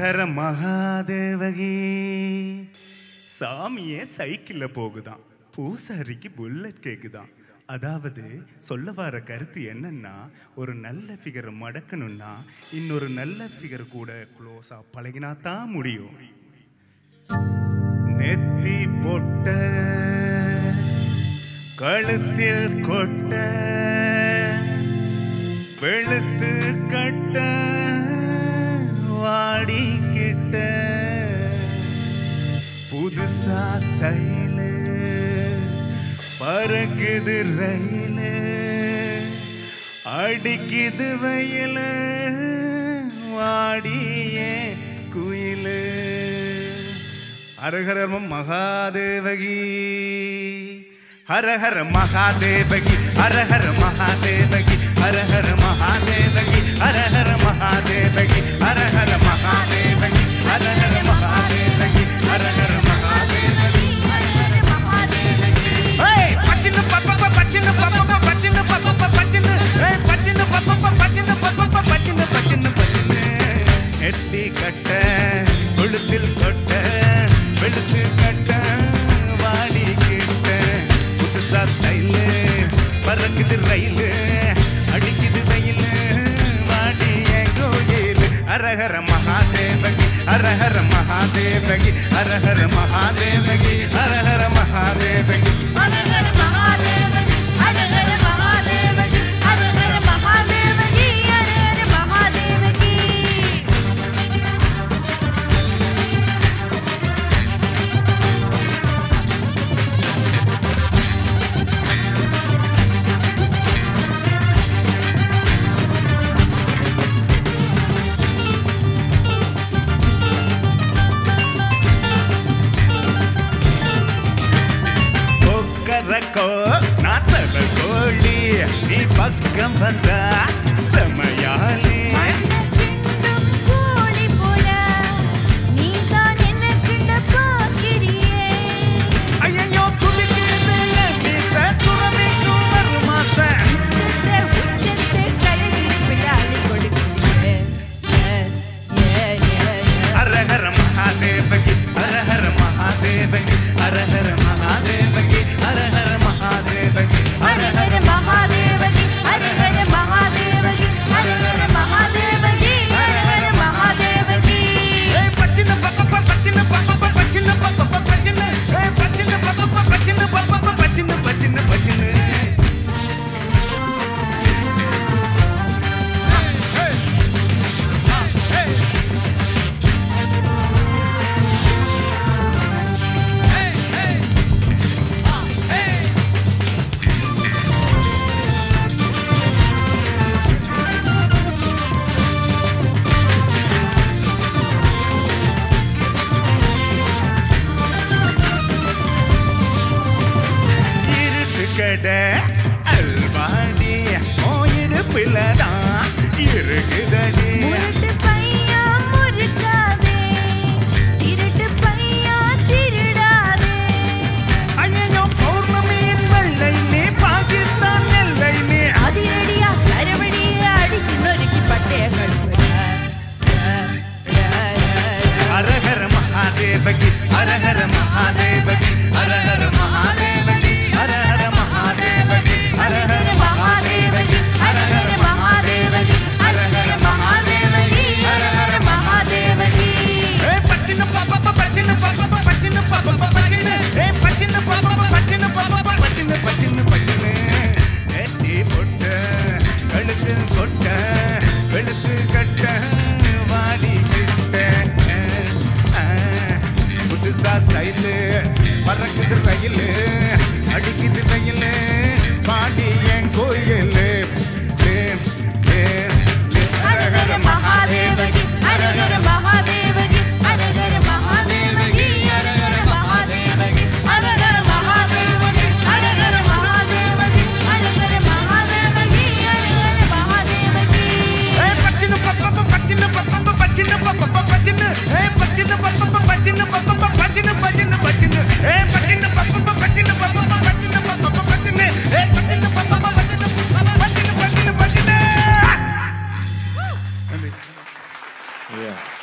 ஹரஹர மகாதேவகி சாமியே சைக்கிள்ல போகுதாம் பூசாரிக்கு புல்லட் கேக்குதாம் அதாவது சொல்ல வர கருத்து என்னன்னா ஒரு நல்ல ஃபிகரை மடக்கணும்னா இன்னொரு நல்ல ஃபிகர் கூட க்ளோஸா பழகினா தான் முடியும் நெத்தி பொட்ட கழுத்தில் கொட்ட வெளுத்து கட்ட வாடிக்கிட்ட புதுசா ஸ்டைலு பறக்குது ரயிலு அடிக்குது வயலு வாடியே குயிலு ஹரஹர மகாதேவகி ஹரஹர மகாதேவகி ஹரஹர மகாதேவகி ஹரஹர மகாதேவகி ஹரஹர மகாதேவகி ஹரஹர மகாதேவகி ஹரஹர மகாதேவகி ஹரஹர மகாதேவகி ஏய் பச்சினு பப்பப்ப பச்சினு பப்பப்ப பச்சினு பப்பப்ப பச்சினு ஏய் பச்சினு பப்பப்ப பச்சினு பப்பப்ப பச்சினு பச்சினு பச்சினு நெத்தி கட்ட கொழுத்தில் கொட்ட வெளுத்து கட்ட வாடி கிட்ட புதுசா ஸ்டைலு பறக்குது ரயிலு அடிக்குது வெயிலு வாடி என் கோயில் அரஹர மகாதேவகி அரஹர மகாதேவகி அரஹர மகாதேவகி அரஹர மகாதேவகி ஹரஹர மகாதேவகி ஹரஹர மகாதேவகி ஹரஹர மகாதேவகி ஹரஹர மகாதேவகி கொக்கரக்கோ நாசர கோழி நீ பக்கம் வந்தா செமையாலி சிந்தும் கோழி போல நீதான் என்ன கிட்ட பார்க்கிறியே ஐயோ துடிக்குது என் மீச துறவிக்கும் ஒரு மாச உச்சத்தை உச்சத்தை கழுவி விடாடி கொடுக்கிறியே ஏ ஏ ஏ அரஹர மகாதேவகி அரஹர மகாதேவகி அரஹர மகாதேவகி அரஹர மகாதேவகி ஹரஹர மகாதேவகி ஹரஹர மகாதேவகி ஹரஹர மகாதேவகி ஹரஹர மகாதேவகி ஏய் பச்சின பப்பப்ப பச்சின பப்பப்ப பச்சின பப்பப்ப பச்சின ஏய் பச்சின பப்பப்ப பச்சின பப்பப்ப பச்சின பச்சின பச்சின இருட்டு கடை அல்வாடி ஓயிடுப்புல தான் இருக்குதடி முரட்டு பையா முறுக்காதே திருட்டு பையா திருடாதே ஐயோ பௌர்ணமியின் வெள்ளை நீ பாகிஸ்தான் எல்லை நீ அதிரடியா சரவடியா அடிச்சு நொறுக்கி பட்டைய கழுவுற அரஹர மகாதேவகி அரஹர மகாதேவகி அரஹர மகாதேவகி அரஹர மகாதேவகி அரஹர மகாதேவகி ஹரஹர மகாதேவகி ஹரஹர மகாதேவகி ஹரஹர மகாதேவகி ஏ பச்சின பாப்பா பச்சின பாப்பா பச்சின பாப்பா பச்சின ஏ பச்சின பாப்பா பச்சின பாப்பா பச்சின பச்சின பச்சின நெத்தி பொட்ட கழுத்து கொட்ட வெளுத்து கட்ட வாடி கிட்ட ஆ, புதுசா ஸ்டைலு பறக்குது ரயிலு அடிக்குது ரயிலு பாடி என் கோயிலு லே, லே, லே. ஹரஹர மகாதேவகி ஹரஹர மகாதேவகி ஹரஹர மகாதேவகி ஹரஹர மகாதேவகி ஹரஹர மகாதேவகி ஹரஹர மகாதேவகி ஹரஹர மகாதேவகி ஹரஹர மகாதேவகி ஏ பச்சின பப்பப்ப பச்சின பப்பப்ப பச்சின பப்பப்ப பச்சின ஏ பச்சின பப்பப்ப பச்சின பப்பப்ப பச்சின பச்சின பச்சின ஏ பச்சின பப்பப்ப பச்சின பப்பப்ப பச்சின பப்பப்ப பச்சின ஏ பச்சின பப்பப்ப பச்சின பச்சின பச்சின பச்சின நன்றி Yeah.